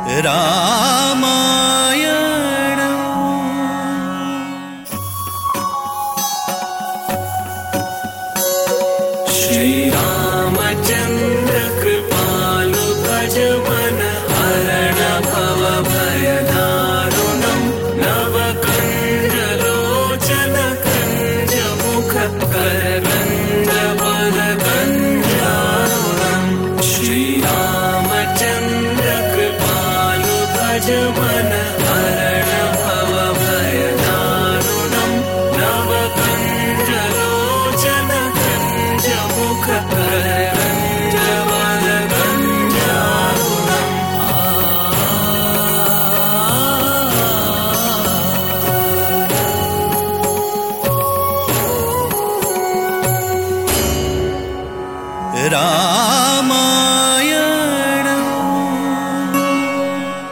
రామాయణం श्रीरामचन्द्र कृपालु भज मन हरण भव भयदारुणम् नवकण्डलोचन कञ्ज मुख करकण्ड वरकञ्जारुणम् श्रीरामचन्द्र कृपालु भज मन हरण भव भयदारुणम् नवकण्डलोचन कञ्ज मुख करकण्ड वरकञ्जारुणम् రామాయణం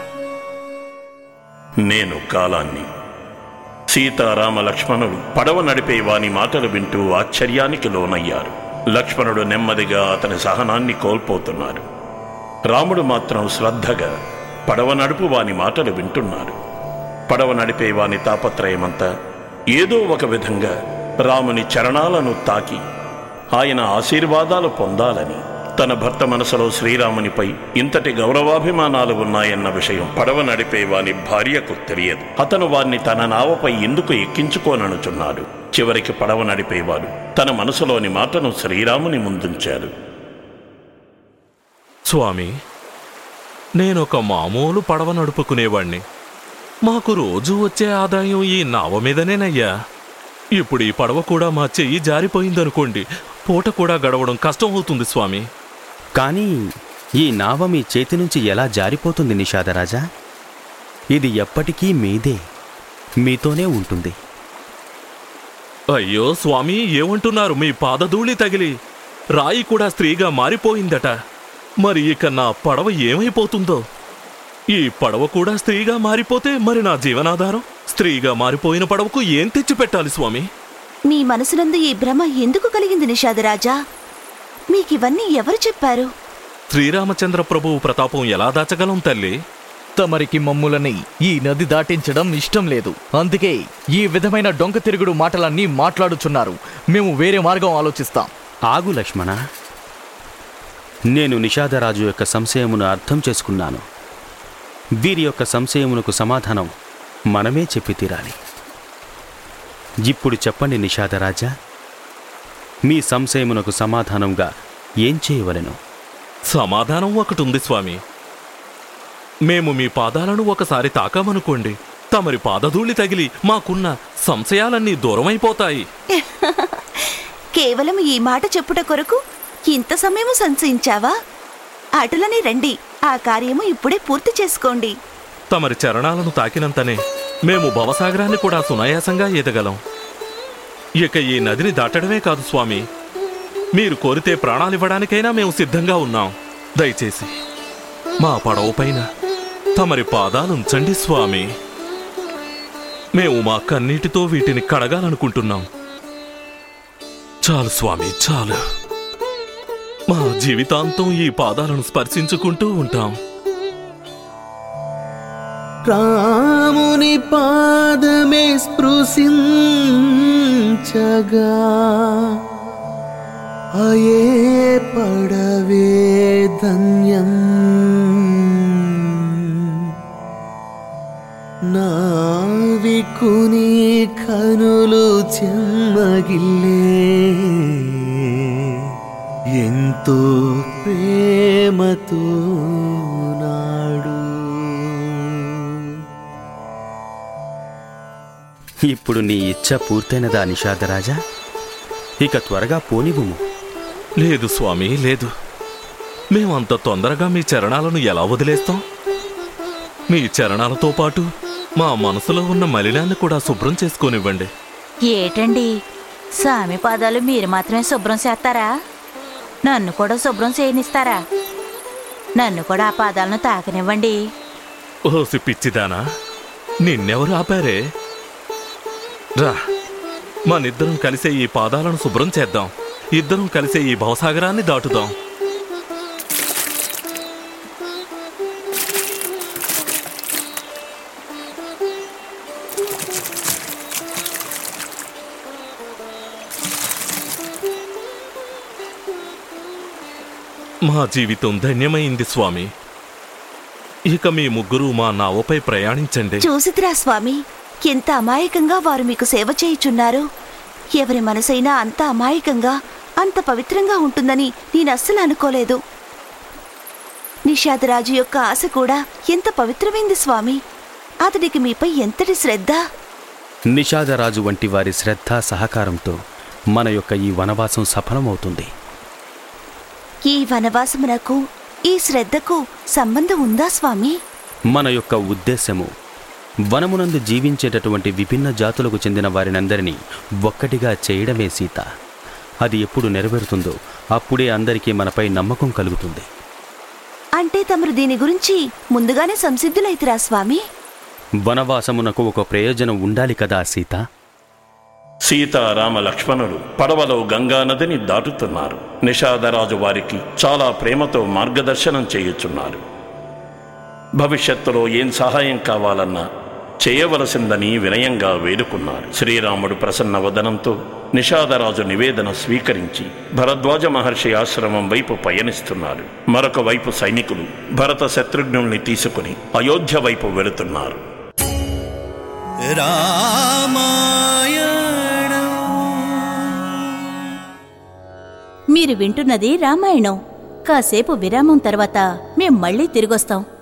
నేను కాలాన్ని సీతారామ లక్ష్మణుడు పడవ నడిపే వాని మాటలు వింటూ ఆశ్చర్యానికి లోనయ్యారు లక్ష్మణుడు నెమ్మదిగా అతని సహనాన్ని కోల్పోతున్నారు రాముడు మాత్రం శ్రద్ధగా పడవ నడుపు వాని మాటలు వింటున్నారు పడవ నడిపే వాని తాపత్రయమంతా ఏదో ఒక విధంగా రాముని చరణాలను తాకి ఆయన ఆశీర్వాదాలు పొందాలని తన భర్త మనసులో శ్రీరామునిపై ఇంతటి గౌరవాభిమానాలు ఉన్నాయన్న విషయం పడవ నడిపే వాని భార్యకు తెలియదు అతను వాణ్ణి తన నావపై ఎందుకు ఎక్కించుకోననుచున్నాడు చివరికి పడవ నడిపేవాడు తన మనసులోని మాటను శ్రీరాముని ముందుంచాడు స్వామి నేనొక మామూలు పడవ నడుపుకునేవాణ్ణి మాకు రోజు వచ్చే ఆదాయం ఈ నావ మీదనేనయ్యా ఇప్పుడు ఈ పడవ కూడా మా చెయ్యి జారిపోయిందనుకోండి పూట కూడా గడవడం కష్టం అవుతుంది స్వామి కానీ ఈ నావ మీ చేతి నుంచి ఎలా జారిపోతుంది నిషాదరాజా ఇది ఎప్పటికీ మీదే మీతోనే ఉంటుంది అయ్యో స్వామి ఏమంటున్నారు మీ పాదధూళి తగిలి రాయి కూడా స్త్రీగా మారిపోయిందట మరి ఇక నా పడవ ఏమైపోతుందో ఈ పడవ కూడా స్త్రీగా మారిపోతే మరి నా జీవనాధారం స్త్రీగా మారిపోయిన పడవకు ఏం తెచ్చిపెట్టాలి స్వామి మీ మనసునందు ఈ భ్రమ ఎందుకు కలిగింది నిషాదరాజా మీకివన్నీ ఎవరు చెప్పారు శ్రీరామచంద్ర ప్రభువు ప్రతాపం ఎలా దాచగలం తల్లి తమరికి మమ్ములని ఈ నది దాటించడం ఇష్టం లేదు అందుకే ఈ విధమైన డొంక తిరుగుడు మాటలన్నీ మాట్లాడుచున్నారు మేము వేరే మార్గం ఆలోచిస్తాం ఆగు లక్ష్మణ నేను నిషాదరాజు యొక్క సంశయమును అర్థం చేసుకున్నాను వీరి యొక్క సంశయమునకు సమాధానం మనమే చెప్పి తీరాలి ఇప్పుడు చెప్పండి నిషాదరాజా మీ సంశయమునకు సమాధానంగా ఏం చేయవలెను సమాధానం ఒకటి ఉంది స్వామి మేము మీ పాదాలను ఒకసారి తాకామనుకోండి తమరి పాదధూళి తగిలి మాకున్న సంశయాలన్నీ దూరమైపోతాయి కేవలం ఈ మాట చెప్పుట కొరకు ఇంత సమయము సంశయించావా అటులని రండి ఆ కార్యము ఇప్పుడే పూర్తి చేసుకోండి తమరి చరణాలను తాకినంతనే మేము భవసాగరాన్ని కూడా సునాయాసంగా ఈదగలం ఇక ఈ నదిని దాటడమే కాదు స్వామి మీరు కోరితే ప్రాణాలివ్వడానికైనా మేము సిద్ధంగా ఉన్నాం దయచేసి మా పడవ పైన తమరి పాదాలుంచండి స్వామి మేము మా కన్నీటితో వీటిని కడగాలనుకుంటున్నాం చాలు స్వామి చాలు మా జీవితాంతం ఈ పాదాలను స్పర్శించుకుంటూ ఉంటాం రాముని పాదమే స్పృశించగా అయే పడవే ధన్యం నావికుని కనులు చెమ్మగిల్లే ఎంతో ప్రేమతో నాడు ఇప్పుడు నీ ఇచ్చ పూర్తయినదా నిషాదరాజా ఇక త్వరగా పోనివ్వుము లేదు స్వామి లేదు మేమంత తొందరగా మీ చరణాలను ఎలా వదిలేస్తాం మీ చరణాలతో పాటు మా మనసులో ఉన్న మలినాన్ని కూడా శుభ్రం చేసుకోనివ్వండి ఏటండి స్వామి పాదాలు మీరు మాత్రమే శుభ్రం చేస్తారా నన్ను కూడా శుభ్రం చేయనిస్తారా నన్ను కూడా ఆ పాదాలను తాకనివ్వండి ఓసి పిచ్చిదానా నిన్నెవరు ఆపారే రా మనిద్దరం కలిసే ఈ పాదాలను శుభ్రం చేద్దాం ఇద్దరం కలిసే ఈ భవసాగరాన్ని దాటుదాం మా జీవితం ధన్యమైంది స్వామి ఇక మీ ముగ్గురు మా నావపై ప్రయాణించండి చూసిద్రా స్వామి ఎంత అమాయకంగా వారు మీకు సేవ చేయుచున్నారు ఎవరి మనసైనా అంత అమాయకంగా అంత పవిత్రంగా ఉంటుందని నేను అస్సలు అనుకోలేదు నిషాదరాజు యొక్క ఆశ కూడా ఎంత పవిత్రమైంది స్వామి అతడికి మీపై ఎంతటి శ్రద్ధ నిషాదరాజు వంటి వారి శ్రద్ధ సహకారంతో మన యొక్క ఈ వనవాసం సఫలమవుతుంది ఈ వనవాసమునకు ఈ శ్రద్ధకు సంబంధం ఉందా స్వామి మన యొక్క ఉద్దేశము వనమునందు జీవించేటటువంటి విభిన్న జాతులకు చెందిన వారినందరినీ ఒక్కటిగా చేయడమే సీత అది ఎప్పుడు నెరవేరుతుందో అప్పుడే అందరికీ మనపై నమ్మకం కలుగుతుంది అంటే తమరు దీని గురించి ముందుగానే సంసిద్ధులైతిరా స్వామి వనవాసమునకు ఒక ప్రయోజనం ఉండాలి కదా సీత సీతారామ లక్ష్మణులు పడవలో గంగా నదిని దాటుతున్నారు నిషాదరాజు వారికి చాలా ప్రేమతో మార్గదర్శనం చేయుచున్నారు భవిష్యత్తులో ఏం సహాయం కావాలన్నా చేయవలసిందని వినయంగా వేడుకున్నారు శ్రీరాముడు ప్రసన్న వదనంతో నిషాదరాజు నివేదన స్వీకరించి భరద్వాజ మహర్షి ఆశ్రమం వైపు పయనిస్తున్నారు మరొక వైపు సైనికులు భరత శత్రుఘ్నుల్ని తీసుకుని అయోధ్య వైపు వెళుతున్నారు మీరు వింటున్నది రామాయణం కాసేపు విరామం తర్వాత మేం మళ్ళీ తిరిగొస్తాం